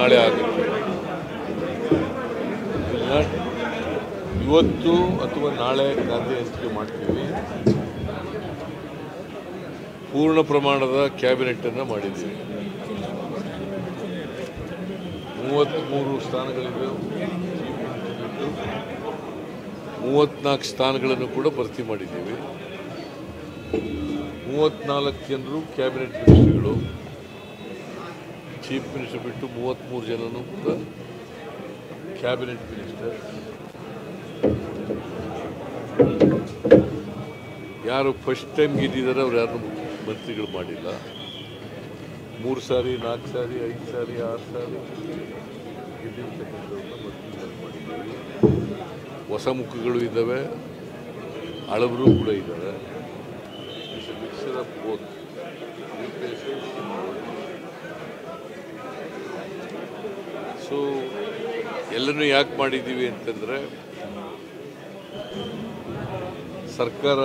ನಾಳೆ ಆಗುತ್ತೆ ಇಲ್ಲ ಇವತ್ತು ಅಥವಾ ನಾಳೆ ಖಾತೆ ಹಂಚಿಕೆ ಮಾಡ್ತೀವಿ ಪೂರ್ಣ ಪ್ರಮಾಣದ ಕ್ಯಾಬಿನೆಟ್ಟನ್ನು ಮಾಡಿದ್ದೀವಿ ಮೂವತ್ತ್ಮೂರು ಸ್ಥಾನಗಳಿವೆ ಮೂವತ್ನಾಲ್ಕು ಸ್ಥಾನಗಳನ್ನು ಕೂಡ ಭರ್ತಿ ಮಾಡಿದ್ದೀವಿ ಮೂವತ್ನಾಲ್ಕು ಜನರು ಕ್ಯಾಬಿನೆಟ್ ಮಿನಿಸ್ಟ್ರಿಗಳು ಚೀಫ್ ಮಿನಿಸ್ಟರ್ ಬಿಟ್ಟು ಮೂವತ್ತ್ಮೂರು ಜನನು ಕೂಡ ಕ್ಯಾಬಿನೆಟ್ ಮಿನಿಸ್ಟರ್ ಯಾರು ಫಸ್ಟ್ ಟೈಮ್ ಗೆದ್ದಿದ್ದಾರೆ ಅವ್ರು ಯಾರು ಮಂತ್ರಿಗಳು ಮಾಡಿಲ್ಲ ಮೂರು ಸಾರಿ ನಾಲ್ಕು ಸಾರಿ ಐದು ಸಾರಿ ಆರು ಸಾರಿ ಗೆದ್ದಿರ್ತಕ್ಕಂಥವ್ರನ್ನ ಮಂತ್ರಿಗಳು ಮಾಡಿದ್ದೀವಿ ಹೊಸ ಮುಖಗಳು ಇದ್ದಾವೆ ಹಳಬರು ಕೂಡ ಇದ್ದಾರೆ ಮಿಕ್ಸರ್ ಆಫ್ ಬೋತ್ ಸೊ ಎಲ್ಲನೂ ಯಾಕೆ ಮಾಡಿದ್ದೀವಿ ಅಂತಂದರೆ ಸರ್ಕಾರ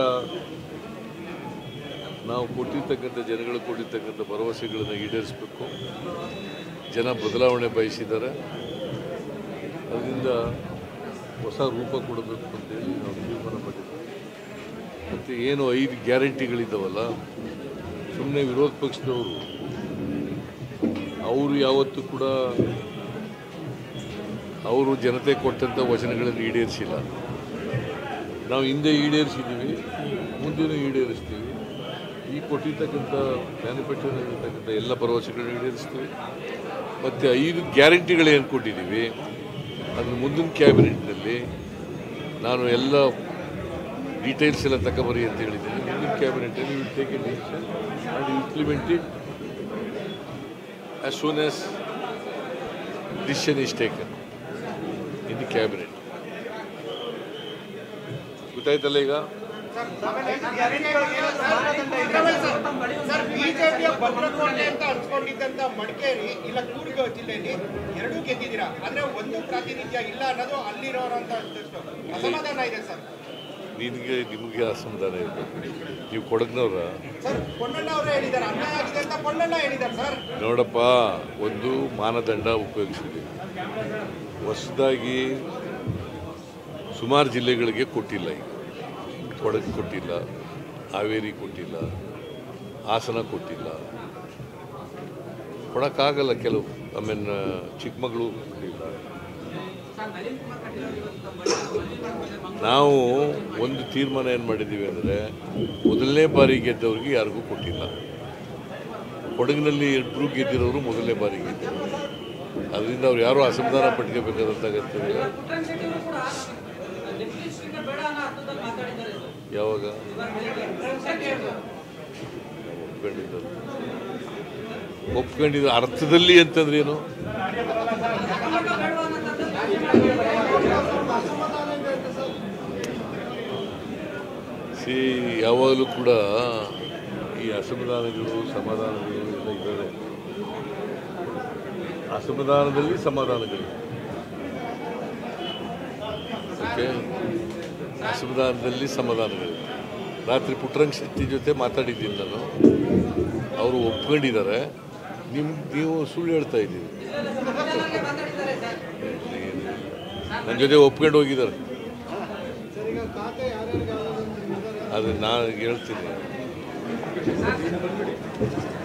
ನಾವು ಕೊಟ್ಟಿರ್ತಕ್ಕಂಥ ಜನಗಳು ಕೊಟ್ಟಿರ್ತಕ್ಕಂಥ ಭರವಸೆಗಳನ್ನು ಈಡೇರಿಸಬೇಕು ಜನ ಬದಲಾವಣೆ ಬಯಸಿದ್ದಾರೆ ಅದರಿಂದ ಹೊಸ ರೂಪ ಕೊಡಬೇಕು ಅಂತೇಳಿ ನಾವು ತೀರ್ಮಾನ ಮಾಡಿದ್ದೀವಿ ಮತ್ತು ಏನು ಐದು ಗ್ಯಾರಂಟಿಗಳಿದ್ದಾವಲ್ಲ ಸುಮ್ಮನೆ ವಿರೋಧ ಪಕ್ಷದವರು ಅವರು ಯಾವತ್ತೂ ಕೂಡ ಅವರು ಜನತೆ ಕೊಟ್ಟಂಥ ವಚನಗಳನ್ನು ಈಡೇರಿಸಿಲ್ಲ ನಾವು ಹಿಂದೆ ಈಡೇರಿಸಿದ್ದೀವಿ ಮುಂದಿನ ಈಡೇರಿಸ್ತೀವಿ ಈ ಕೊಟ್ಟಿರ್ತಕ್ಕಂಥ ಮ್ಯಾನುಫ್ಯಾಕ್ಚರಿಂಗ್ ಎಲ್ಲ ಭರವಸೆಗಳನ್ನ ಈಡೇರಿಸ್ತೀವಿ ಮತ್ತು ಐದು ಗ್ಯಾರಂಟಿಗಳು ಏನು ಕೊಟ್ಟಿದ್ದೀವಿ ಅದನ್ನು ಮುಂದಿನ ಕ್ಯಾಬಿನೆಟ್ನಲ್ಲಿ ನಾನು ಎಲ್ಲ ಡೀಟೇಲ್ಸ್ ಎಲ್ಲ ತಗೊಬರಿ ಅಂತ ಹೇಳಿದ್ದೀನಿ ಮುಂದಿನ ಕ್ಯಾಬಿನೆಟಲ್ಲಿ will take a decision and implement it as soon as decision is taken in the cabinet ಗೊತ್ತಾಯ್ತಲ್ಲ ಈಗ ಸರ್ ಬಿಜೆಪಿಯ ಭದ್ರಕೋಟೆ ಅಂತ ಅನ್ಸ್ಕೊಂಡಿದ್ದಂತ ಮಡಿಕೇರಿ ಇಲ್ಲ ಕೂರ್ಗ ಜಿಲ್ಲೆಯಲ್ಲಿ ಎರಡೂ ಗೆದ್ದಿದ್ದೀರಾ ಆದ್ರೆ ಒಂದು ಪ್ರಾತಿನಿಧ್ಯ ಇಲ್ಲ ಅನ್ನೋದು ಅಲ್ಲಿರೋರಂತ ಅಸಮಾಧಾನ ಇದೆ ಸರ್ ನಿನಗೆ ನಿಮಗೆ ಅಸಮಾಧಾನ ಇರಬೇಕು ನೀವು ಕೊಡಗ್ನವ್ರ ಸರ್ ಪೊನ್ನಣ್ಣ ಅವರೇ ಹೇಳಿದ್ದಾರೆ ಅನ್ಯಾಯ ಆಗಿದೆ ಅಂತ ಪೊನ್ನಣ್ಣ ಹೇಳಿದ್ದಾರೆ ಸರ್ ನೋಡಪ್ಪ ಒಂದು ಮಾನದಂಡ ಉಪಯೋಗಿಸಿದೆ ಹೊಸದಾಗಿ ಸುಮಾರು ಜಿಲ್ಲೆಗಳಿಗೆ ಕೊಟ್ಟಿಲ್ಲ ಈಗ ಕೊಡಗು ಕೊಟ್ಟಿಲ್ಲ ಹಾವೇರಿ ಕೊಟ್ಟಿಲ್ಲ ಹಾಸನ ಕೊಟ್ಟಿಲ್ಲ ಕೊಡೋಕ್ಕಾಗಲ್ಲ ಕೆಲವು ಆಮೇಲೆ ಚಿಕ್ಕಮಗಳೂರು ಕೊಟ್ಟಿಲ್ಲ ನಾವು ಒಂದು ತೀರ್ಮಾನ ಏನು ಮಾಡಿದ್ದೀವಿ ಅಂದರೆ ಮೊದಲನೇ ಬಾರಿ ಗೆದ್ದವ್ರಿಗೆ ಯಾರಿಗೂ ಕೊಟ್ಟಿಲ್ಲ ಕೊಡಗಿನಲ್ಲಿ ಇಬ್ಬರು ಗೆದ್ದಿರೋರು ಮೊದಲನೇ ಬಾರಿ ಗೆದ್ದರು ಅದರಿಂದ ಅವ್ರು ಯಾರೂ ಅಸಮಾಧಾನ ಪಟ್ಕೋಬೇಕಾದಂಥ ಅಗತ್ಯ ಇಲ್ಲ ಯಾವಾಗ ಒಪ್ಕೊಂಡಿದ್ದಾರೆ ಒಪ್ಕೊಂಡಿದ್ದ ಅರ್ಥದಲ್ಲಿ ಅಂತಂದ್ರೆ ಏನು ಸಿ ಯಾವಾಗಲೂ ಕೂಡ ಈ ಅಸಮಾಧಾನಗಳು ಸಮಾಧಾನಗಳು ಎಲ್ಲ ಇದ್ದಾವೆ ಅಸಮಾಧಾನದಲ್ಲಿ ಸಮಾಧಾನಗಳು ಓಕೆ ಅಸಮಾಧಾನದಲ್ಲಿ ಸಮಾಧಾನಗಳು ರಾತ್ರಿ ಪುಟ್ಟರಂಗ ಶೆಟ್ಟಿ ಜೊತೆ ಮಾತಾಡಿದ್ದೀನಿ ನಾನು ಅವರು ಒಪ್ಕೊಂಡಿದ್ದಾರೆ ನಿಮ್ ನೀವು ಸುಳ್ಳು ಹೇಳ್ತಾ ಇದ್ದೀರಿ ನನ್ನ ಜೊತೆ ಒಪ್ಕೊಂಡು ಹೋಗಿದ್ದಾರೆ ಅದು ನಾನು ಹೇಳ್ತೀನಿ